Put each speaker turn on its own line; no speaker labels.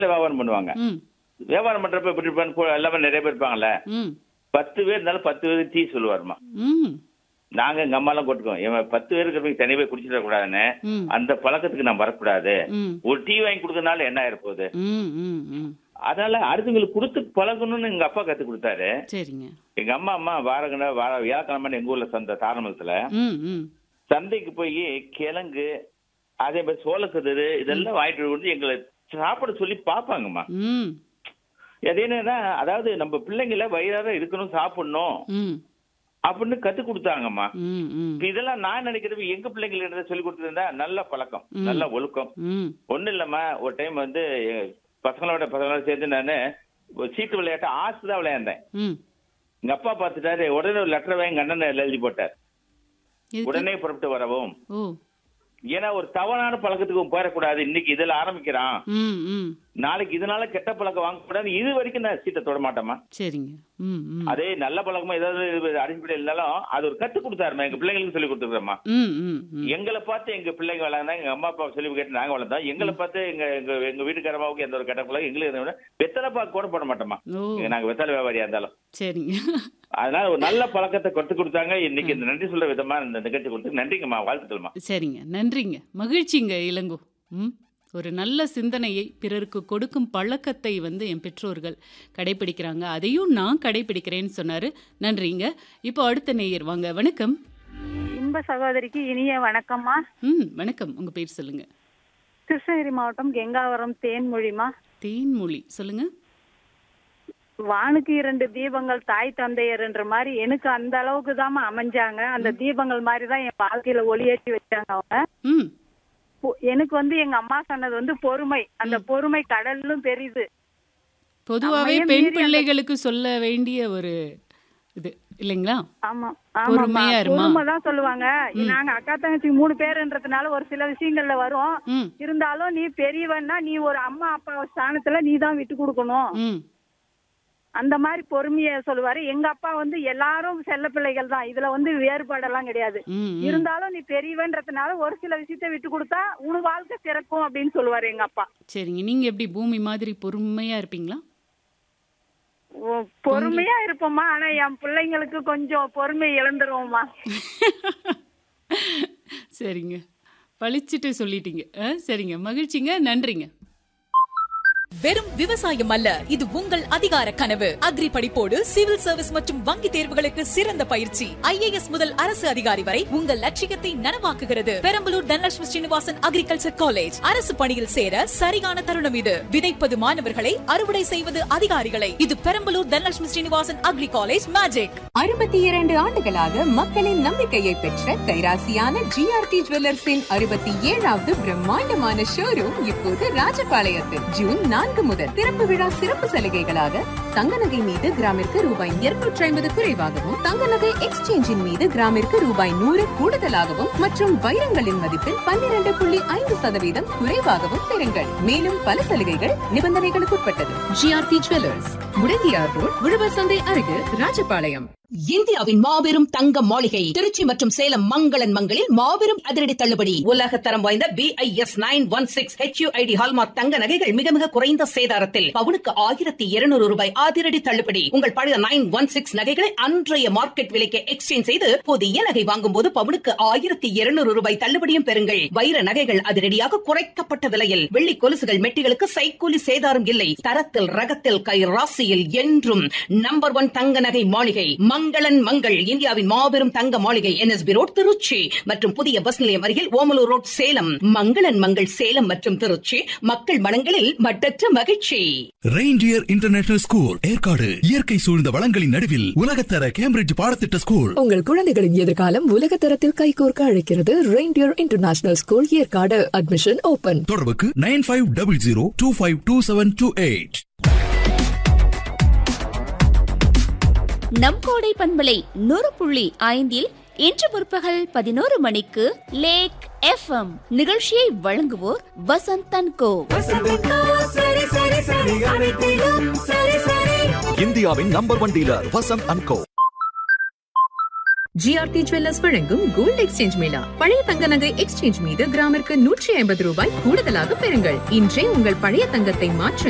வியாபாரம் பண்ணுவாங்க
ம்
வியாபாரம் பண்றப்ப எப்படி இருப்பான்னு போ- எல்லாமே நிறைய பேர் இருப்பாங்கல்ல
ம்
பத்து பேர் இருந்தாலும் பத்து பேருக்கு டீ சொல்லுவாருமா
ம்
நாங்க எங்க அம்மாலாம் கொட்டுக்கோம் இவன் பத்து பேர் இருக்கிறவங்க தனி போய் குடிச்சிட கூடாதுன்னு
ம்
அந்த பழக்கத்துக்கு நான் வரக்கூடாது
ம்
ஒரு டீ வாங்கி கொடுக்கறதுனால என்ன ஆயிருப்போகுது
ம் ம் ம்
அதனால அடுத்தவங்களுக்கு கொடுத்து பழகணும்னு எங்க அப்பா கத்து கொடுத்தாரு
சரிங்க
எங்க அம்மா அம்மா வாரங்கன வார வியாழக்கிழமை எங்க ஊர்ல சந்தை தாரமலத்துல
ம் ம்
சந்தைக்கு போய் கிழங்கு அதே மாதிரி சோளக்கதிர் இதெல்லாம் வாங்கிட்டு வந்து எங்களை சாப்பிட சொல்லி பார்ப்பாங்கம்மா
ம்
அது என்னன்னா அதாவது நம்ம பிள்ளைங்கள வயிறார இருக்கணும் சாப்பிடணும்
ம்
அப்படின்னு கத்து கொடுத்தாங்கம்மா
ம் ம்
இப்ப இதெல்லாம் நான் நினைக்கிறது எங்க பிள்ளைங்களுக்கு சொல்லி கொடுத்துருந்தா நல்ல பழக்கம்
ம்.
நல்ல ஒழுக்கம்
ம்
ஒண்ணும் இல்லம்மா ஒரு டைம் வந்து எ- பசங்களோட பசங்களோட சேர்ந்து நான் சீட்டு விளையாட்டு ஆசை தான் விளையாண்டேன்
ம்
எங்க அப்பா பார்த்துட்டாரு உடனே ஒரு லெட்டர் வாங்கி எங்க அண்ணன் எழுதி போட்டார்
எதுக்கு?
உடனே புறப்பட்டு வரவும்
ஓ
ஏன்னா ஒரு தவறான பழக்கத்துக்கு போயிடக்கூடாது இன்னைக்கு இதுல ஆரம்பிக்கிறான்
ம் ம்
நாளைக்கு இதனால கெட்ட பழக்கம் வாங்கக்கூடாது இது வரைக்கும் நான் சீட்டை தொட மாட்டேமா
சரிங்க ம் ம்
அதே நல்ல பழக்கமா ஏதாவது அடிப்படை இருந்தாலும் அது ஒரு கத்து கொடுத்தாருமா எங்க பிள்ளைங்களுக்கு சொல்லி கொடுத்துருக்கோம்மா
ம் ம் ம்
எங்களை பார்த்து எங்க பிள்ளைங்க வளர்ந்தாங்க எங்க அம்மா அப்பா சொல்லி கேட்டு நாங்க வளர்ந்தோம் எங்களை பார்த்து எங்க எங்க எங்க வீட்டுக்காரமாவுக்கு எந்த ஒரு கெட்ட பழக்கம் எங்களுக்கு எந்த ஒரு வெத்தலை பாக்கு கூட போட மாட்டோமா
ஓ
நாங்க வெத்தலை வியாபாரியா இருந்தாலும்
சரிங்க
அதனால ஒரு நல்ல பழக்கத்தை கத்து கொடுத்தாங்க இன்னைக்கு இந்த நன்றி சொல்ற விதமா இந்த நிகழ்ச்சி கொடுத்து நன்றிங்கம்மா வாழ்த்துக்கள்மா
சரிங்க நன்றிங்க மகிழ்ச்சிங்க இளங்கோ ம் ஒரு நல்ல சிந்தனையை பிறருக்கு கொடுக்கும் பழக்கத்தை வந்து என் பெற்றோர்கள் கடைபிடிக்கிறாங்க அதையும் நான் கடைபிடிக்கிறேன்னு சொன்னாரு நன்றிங்க இப்போ அடுத்த நேயர் வாங்க வணக்கம்
இன்ப சகோதரிக்கு இனிய வணக்கம்மா
ம் வணக்கம் உங்க பேர் சொல்லுங்க
கிருஷ்ணகிரி மாவட்டம் கெங்காவரம் தேன்மொழிமா
தேன்மொழி சொல்லுங்க
வானுக்கு இரண்டு தீபங்கள் தாய் தந்தையர்ன்ற மாதிரி எனக்கு அந்த அளவுக்கு தாம்மா அமைஞ்சாங்க அந்த தீபங்கள் மாதிரி தான் என் வாழ்க்கையில ஒளியேற்றி வச்சாங்க அவங்க
ம்
பொ- எனக்கு வந்து எங்க அம்மா சொன்னது வந்து பொறுமை அந்த பொறுமை கடலும் பெரிது
பொதுவாகவே
நம்மையே
பெண்
மீறி அந்த-
பிள்ளைகளுக்கு சொல்ல வேண்டிய ஒரு இது இல்லைங்களா
ஆமா
பொறுமையா
ஆமா
இருமா.
பொறுமை தான் சொல்லுவாங்க நாங்க அக்கா தங்கச்சி மூணு பேருன்றதுனால ஒரு சில விஷயங்கள்ல வரும்
ம்
இருந்தாலும் நீ பெரியவன்னா நீ ஒரு அம்மா அப்பா ஸ்தானத்துல நீ தான் விட்டு கொடுக்கணும்
ம்
அந்த மாதிரி பொறுமைய சொல்லுவாரு எங்க அப்பா வந்து எல்லாரும் செல்ல பிள்ளைகள் தான் இதுல வந்து வேறுபாடெல்லாம் கிடையாது
ம் ம்.
இருந்தாலும் நீ பெரியவன்றதுனால ஒரு சில விஷயத்த விட்டு கொடுத்தா உன் வாழ்க்கை சிறக்கும் அப்படின்னு சொல்லுவாரு எங்க அப்பா
சரிங்க நீங்க எப்படி பூமி மாதிரி பொறுமையா இருப்பீங்களா
ஓ, பொறுமையா இருப்போம்மா ஆனா என் பிள்ளைங்களுக்கு கொஞ்சம் பொறுமை இழந்துருவோம்மா
சரிங்க பளிச்சிட்டு சொல்லிட்டீங்க ஆ, சரிங்க மகிழ்ச்சிங்க நன்றிங்க
வெறும் விவசாயம் அல்ல இது உங்கள் அதிகார கனவு அக்ரி படிப்போடு சிவில் சர்வீஸ் மற்றும் வங்கி தேர்வுகளுக்கு சிறந்த பயிற்சி ஐஏஎஸ் முதல் அரசு அதிகாரி வரை உங்கள் லட்சியத்தை நனவாக்குகிறது பெரம்பலூர் தனலட்சுமி ஸ்ரீனிவாசன் அக்ரிகல்ச்சர் காலேஜ் அரசு பணியில் சேர சரியான தருணம் இது விதைப்பது மாணவர்களை அறுவடை செய்வது அதிகாரிகளை இது Perambalur Dhanalakshmi Srinivasan agri college magic
அறுபத்தி இரண்டு ஆண்டுகளாக மக்களின் நம்பிக்கையை பெற்ற கைராசியான ஜிஆர்டி ஜுவல்லர்ஸின் அறுபத்தி ஏழாவது பிரம்மாண்டமான ஷோரூம் இப்போது ராஜபாளையத்தில் ஜூன் நான்கு முதல் திறப்பு விழா சிறப்பு சலுகைகளாக தங்க நகை மீது கிராமிற்கு ரூபாய் இருநூற்றி ஐம்பது குறைவாகவும் தங்க நகை எக்ஸ்சேஞ்சின் மீது கிராமிற்கு ரூபாய் நூறு கூடுதலாகவும் மற்றும் வைரங்களின் மதிப்பில் பன்னிரண்டு புள்ளி ஐந்து சதவீதம் குறைவாகவும் பெறுங்கள் மேலும் பல சலுகைகள் நிபந்தனைகளுக்கு உட்பட்டது ஜிஆர்டி ஜுவல்லர்ஸ் முடங்கியார் ரோட் உழவர் சந்தை அருகில் ராஜபாளையம்
இந்தியாவின் மாபெரும் தங்க மாளிகை திருச்சி மற்றும் சேலம் மங்களன் மங்களில் மாபெரும் அதிரடி தள்ளுபடி உலக தரம் வாய்ந்த BIS nine one six HUID hallmark தங்க நகைகள் மிக மிக குறைந்த சேதாரத்தில் பவுனுக்கு ஆயிரத்தி இருநூறு ரூபாய் அதிரடி தள்ளுபடி உங்கள் பழைய நைன் ஒன் சிக்ஸ் நகைகளை அன்றைய மார்க்கெட் விலைக்கு எக்ஸ்சேஞ்ச் செய்து புதிய நகை வாங்கும் போது பவுனுக்கு ஆயிரத்தி இருநூறு ரூபாய் தள்ளுபடியும் பெறுங்கள் வைர நகைகள் அதிரடியாக குறைக்கப்பட்ட விலையில் வெள்ளி கொலுசுகள் மெட்டிகளுக்கு சைக்கூலி சேதாரம் இல்லை தரத்தில் ரகத்தில் கை ராசியில் என்றும் நம்பர் ஒன் தங்க நகை மாளிகை மங்களன் மங்கள் இந்தியாவின் மாபெரும் தங்க மாளிகை என்எஸ்பி ரோட் திருச்சி மற்றும் புதிய பஸ் நிலையம் அருகில் ஓமலூர் ரோட் சேலம் மங்களன் மங்கள் சேலம் மற்றும் திருச்சி மக்கள் மனங்களில் மட்டற்ற மகிழ்ச்சி
ரெயின்டியர் இன்டர்நேஷனல் ஸ்கூல் ஏற்காடு இயற்கை சூழ்ந்த வளங்களின் நடுவில் உலகத்தர கேம்பிரிட்ஜ் பாடத்திட்ட ஸ்கூல்
உங்கள் குழந்தைகளின் எதிர்காலம் உலக தரத்தில் கைகோர்க்க அழைக்கிறது reindeer international school Yercaud admission open
தொடர்புக்கு nine five double zero two five two seven two eight
நம் கோடை பண்பலை நூறு புள்ளி ஐந்தில் இன்று முற்பகல் பதினோரு மணிக்கு லேக் எஃப்எம் நிகழ்ச்சியை வழங்குவோர் வசந்தன் கோ
இந்தியாவின் number one dealer Vasanth and co
GRT jewellers வழங்கும் கோல்ட் எக்ஸ்சேஞ்ச் மேளா பழைய தங்க நகை எக்ஸ்சேஞ்ச் மீது கிராமிற்கு நூற்றி ஐம்பது ரூபாய் கூடுதலாக பெறுங்கள் இன்றே உங்கள் பழைய தங்கத்தை மாற்ற